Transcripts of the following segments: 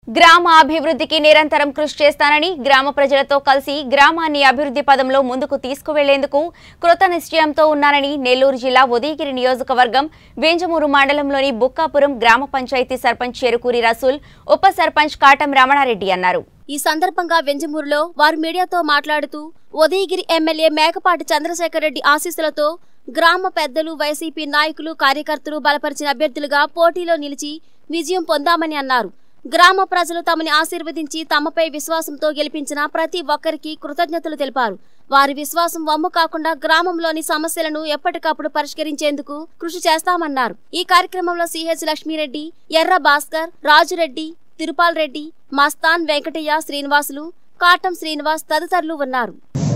గ్రామ అభివృద్ధికి నిరంతరం కృషి చేస్తానని గ్రామ ప్రజలతో కలిసి గ్రామాన్ని అభివృద్ధి పదంలో ముందుకు తీసుకువెళ్లేందుకు కృత నిశ్చయంతో ఉన్నానని నెల్లూరు జిల్లా ఉదయగిరి నియోజకవర్గం వేంజమూరు మండలంలోని బుక్కాపురం గ్రామ పంచాయతీ సర్పంచ్ చెరుకూరి రసూల్ ఉప సర్పంచ్ కాటం రమణారెడ్డి అన్నారు ఈ సందర్భంగా వెంజమూరులో వారు మీడియాతో మాట్లాడుతూ ఉదయగిరి ఎమ్మెల్యే మేకపాటి చంద్రశేఖర్ రెడ్డి ఆశీస్సులతో గ్రామ పెద్దలు వైసీపీ నాయకులు కార్యకర్తలు బలపరిచిన అభ్యర్థులుగా పోటీలో నిలిచి విజయం పొందామని అన్నారు గ్రామ ప్రజలు తమని ఆశీర్వదించి తమపై విశ్వాసంతో గెలిపించిన ప్రతి ఒక్కరికి కృతజ్ఞతలు తెలిపారు వారి విశ్వాసం వమ్ము కాకుండా గ్రామంలోని సమస్యలను ఎప్పటికప్పుడు పరిష్కరించేందుకు కృషి చేస్తామన్నారు ఈ కార్యక్రమంలో సిహెచ్ లక్ష్మీరెడ్డి ఎర్ర భాస్కర్ రాజురెడ్డి తిరుపాల్ రెడ్డి మస్తాన్ వెంకటయ్య శ్రీనివాసులు కాటం శ్రీనివాస్ తదితరులు ఉన్నారు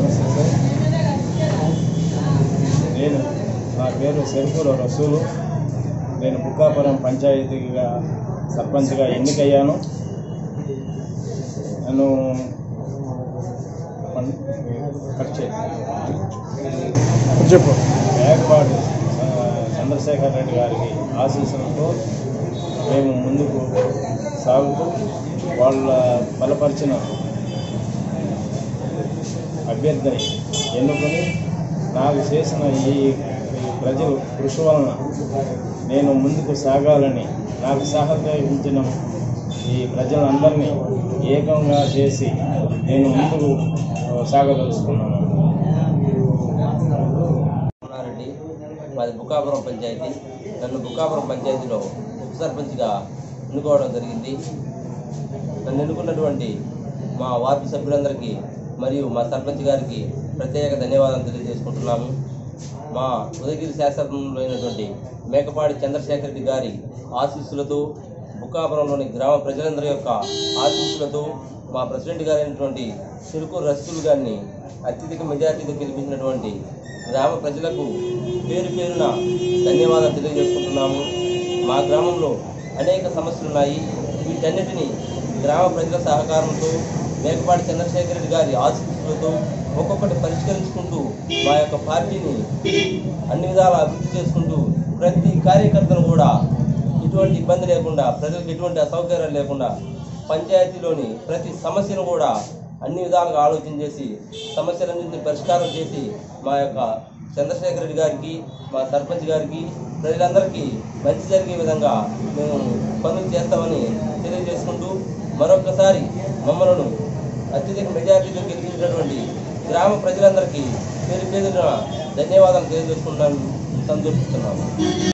నేను నా పేరు సెరుకూరు రసూలు నేను బుక్కాపురం పంచాయతీగా సర్పంచ్గా ఎన్నికయ్యాను నన్ను పన్- కట్ చేయి. చెప్పు వేగపాటి ఆ, చంద్రశేఖర్ రెడ్డి గారికి ఆశీస్సులతో మేము ముందుకు సాగుతూ వాళ్ళ బలపరిచిన అభ్యర్థిని ఎన్నుకొని నాకు చేసిన ఈ ఈ ప్రజలు కృషి వలన నేను ముందుకు సాగాలని నాకు సహకరించిన ఈ ప్రజలందరినీ ఏకంగా చేసి నేను ముందుకు ఆ, సాగదలుచుకున్నాను రమణారెడ్డి మాది బుక్కాపురం పంచాయతీ నన్ను బుక్కాపురం పంచాయతీలో ఉప సర్పంచ్గా ఎన్నుకోవడం జరిగింది నన్ను ఎన్నుకున్నటువంటి మా వార్డు సభ్యులందరికీ మరియు మా సర్పంచ్ గారికి ప్రత్యేక ధన్యవాదాలు తెలియజేసుకుంటున్నాము మా ఉదయగిరి శాసనంలో అయినటువంటి మేకపాటి చంద్రశేఖర్ రెడ్డి గారి ఆశీస్సులతో బుక్కాపురంలోని గ్రామ ప్రజలందరి యొక్క ఆశీస్సులతో మా ప్రెసిడెంట్ గారైనటువంటి చెరుకు రసూల్ గారిని అత్యధిక మెజార్టీతో గెలిపించినటువంటి గ్రామ ప్రజలకు పేరు పేరున ధన్యవాదాలు తెలియజేసుకుంటున్నాము మా గ్రామంలో అనేక సమస్యలు ఉన్నాయి వీటన్నిటిని గ్రామ ప్రజల సహకారంతో మేకపాటి చంద్రశేఖర్ రెడ్డి గారి ఆశీస్సులతో ఒక్కొక్కటి పరిష్కరించుకుంటూ మా యొక్క పార్టీని అన్ని విధాలా అభివృద్ధి చేసుకుంటూ ప్రతి కార్యకర్తను కూడా ఎటువంటి ఇబ్బంది లేకుండా ప్రజలకు ఎటువంటి అసౌకర్యాలు లేకుండా పంచాయతీలోని ప్రతి సమస్యను కూడా అన్ని విధాలుగా ఆలోచన చేసి సమస్యలన్నింటినీ పరిష్కారం చేసి మా యొక్క చంద్రశేఖర్ రెడ్డి గారికి మా సర్పంచ్ గారికి ప్రజలందరికీ మంచి జరిగే విధంగా మేము పనులు చేస్తామని తెలియజేసుకుంటూ మరొకసారి మమ్మలను అత్యధిక మెజార్టీతో గెలిపించినటువంటి గ్రామ ప్రజలందరికీ పేరు పేరున ధన్యవాదాలు తెలియజేసుకుంటాను సంతోషిస్తున్నాము